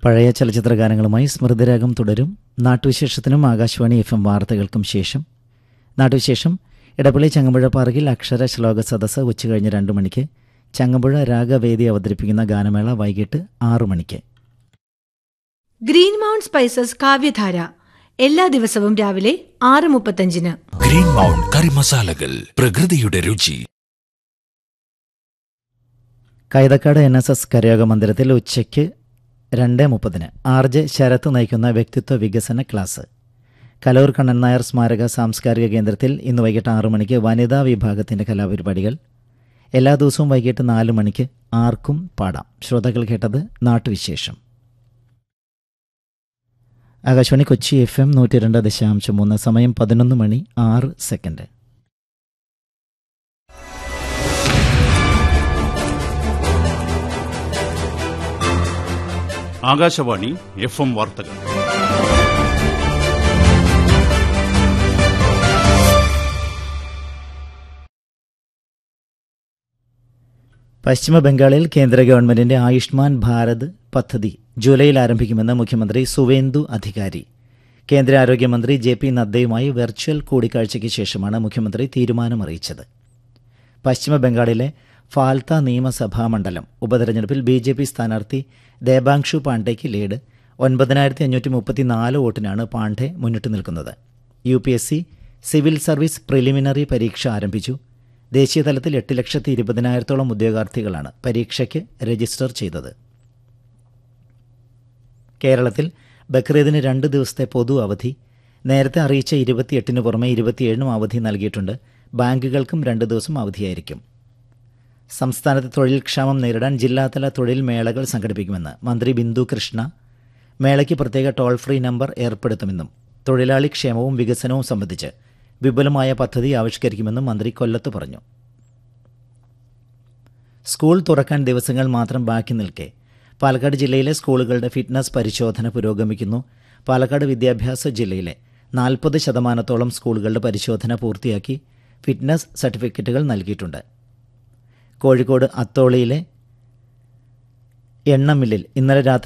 പഴയ ചലച്ചിത്ര ഗാനങ്ങളുമായി സ്മൃതിരാഗം തുടരും നാട്ടുവിശേഷത്തിനും ആകാശവാണി എഫ് എം വാർത്തകൾക്കും ശേഷം നാട്ടുവിശേഷം ഇടപ്പള്ളി ചങ്ങമ്പുഴ പാർക്കിൽ അക്ഷര ശ്ലോക സദസ്സ് ഉച്ചകഴിഞ്ഞ് രണ്ട് മണിക്ക് ചങ്ങമ്പുഴ രാഗവേദി അവതരിപ്പിക്കുന്ന ഗാനമേള വൈകിട്ട് ആറു മണിക്ക് ഗ്രീൻ മൗണ്ട് സ്പൈസസ് കാവ്യധാര എല്ലാ ദിവസവും രാവിലെ ആറ് മുപ്പത്തഞ്ചിന് ഗ്രീൻ മൗണ്ട് കറി മസാലകൾ പ്രകൃതിയുടെ രുചി കൈതക്കാട് എൻ എസ് എസ് കരയോഗ മന്ദിരത്തിൽ ഉച്ചയ്ക്ക് രണ്ട് മുപ്പതിന് ആർ ജെ ശരത്ത് നയിക്കുന്ന വ്യക്തിത്വ വികസന ക്ലാസ് കലൂർ കണ്ണൻ നായർ സ്മാരക സാംസ്കാരിക കേന്ദ്രത്തിൽ ഇന്ന് വൈകിട്ട് ആറു മണിക്ക് വനിതാ വിഭാഗത്തിൻ്റെ കലാപരിപാടികൾ എല്ലാ ദിവസവും വൈകിട്ട് നാല് മണിക്ക് ആർക്കും പാടാം ശ്രോതാക്കൾ കേട്ടത് നാട്ടുവിശേഷം ആകാശവാണി കൊച്ചി എഫ് എം നൂറ്റി രണ്ട് ദശാംശം മൂന്ന് സമയം പതിനൊന്ന് മണി ആറ് സെക്കൻഡ് ആകാശവാണി എഫ് എം വാർത്തകൾ പശ്ചിമ ബംഗാളിൽ കേന്ദ്ര ഗവൺമെന്റിന്റെ ആയുഷ്മാൻ ഭാരത് പദ്ധതി ജൂലൈയിൽ ആരംഭിക്കുമെന്ന് മുഖ്യമന്ത്രി സുവേന്ദു അധികാരി കേന്ദ്ര ആരോഗ്യമന്ത്രി ജെ പി നദ്ദയുമായി വെർച്വൽ കൂടിക്കാഴ്ചയ്ക്ക് ശേഷമാണ് മുഖ്യമന്ത്രി തീരുമാനമറിയിച്ചത് പശ്ചിമ ബംഗാളിലെ ഫാൽത്ത നിയമസഭാ മണ്ഡലം ഉപതെരഞ്ഞെടുപ്പിൽ ബി ജെ പി സ്ഥാനാർത്ഥി ദേബാങ്ഷു പാണ്ഡെയ്ക്ക് ലീഡ് ഒൻപതിനായിരത്തി അഞ്ഞൂറ്റി മുപ്പത്തിനാല് വോട്ടിനാണ് പാണ്ഡെ മുന്നിട്ട് നിൽക്കുന്നത് U P S C civil service preliminary പരീക്ഷ ആരംഭിച്ചു ദേശീയതലത്തിൽ എട്ട് ലക്ഷത്തി ഇരുപതിനായിരത്തോളം ഉദ്യോഗാർത്ഥികളാണ് പരീക്ഷയ്ക്ക് രജിസ്റ്റർ ചെയ്തത് കേരളത്തിൽ ബക്രീദിന് രണ്ട് ദിവസത്തെ പൊതു അവധി നേരത്തെ അറിയിച്ച ഇരുപത്തിയെട്ടിന് പുറമെ ഇരുപത്തിയേഴിനും അവധി നൽകിയിട്ടുണ്ട് ബാങ്കുകൾക്കും രണ്ട് ദിവസം അവധിയായിരിക്കും സംസ്ഥാനത്തെ തൊഴിൽ ക്ഷാമം നേരിടാൻ ജില്ലാതല തൊഴിൽ മേളകൾ സംഘടിപ്പിക്കുമെന്ന് മന്ത്രി ബിന്ദു കൃഷ്ണ മേളയ്ക്ക് പ്രത്യേക ടോൾ ഫ്രീ നമ്പർ ഏർപ്പെടുത്തുമെന്നും തൊഴിലാളി ക്ഷേമവും വികസനവും സംബന്ധിച്ച് വിപുലമായ പദ്ധതി ആവിഷ്കരിക്കുമെന്നും മന്ത്രി കൊല്ലത്ത് പറഞ്ഞു സ്കൂൾ തുറക്കാൻ ദിവസങ്ങൾ മാത്രം ബാക്കി നിൽക്കെ പാലക്കാട് ജില്ലയിലെ സ്കൂളുകളുടെ ഫിറ്റ്നസ് പരിശോധന പുരോഗമിക്കുന്നു പാലക്കാട് വിദ്യാഭ്യാസ ജില്ലയിലെ നാൽപ്പത് ശതമാനത്തോളം സ്കൂളുകളുടെ പരിശോധന പൂർത്തിയാക്കി ഫിറ്റ്നസ് സർട്ടിഫിക്കറ്റുകൾ നൽകിയിട്ടുണ്ട് കോഴിക്കോട് അത്തോളിയിലെ എണ്ണമില്ലിൽ ഇന്നലെ രാത്രി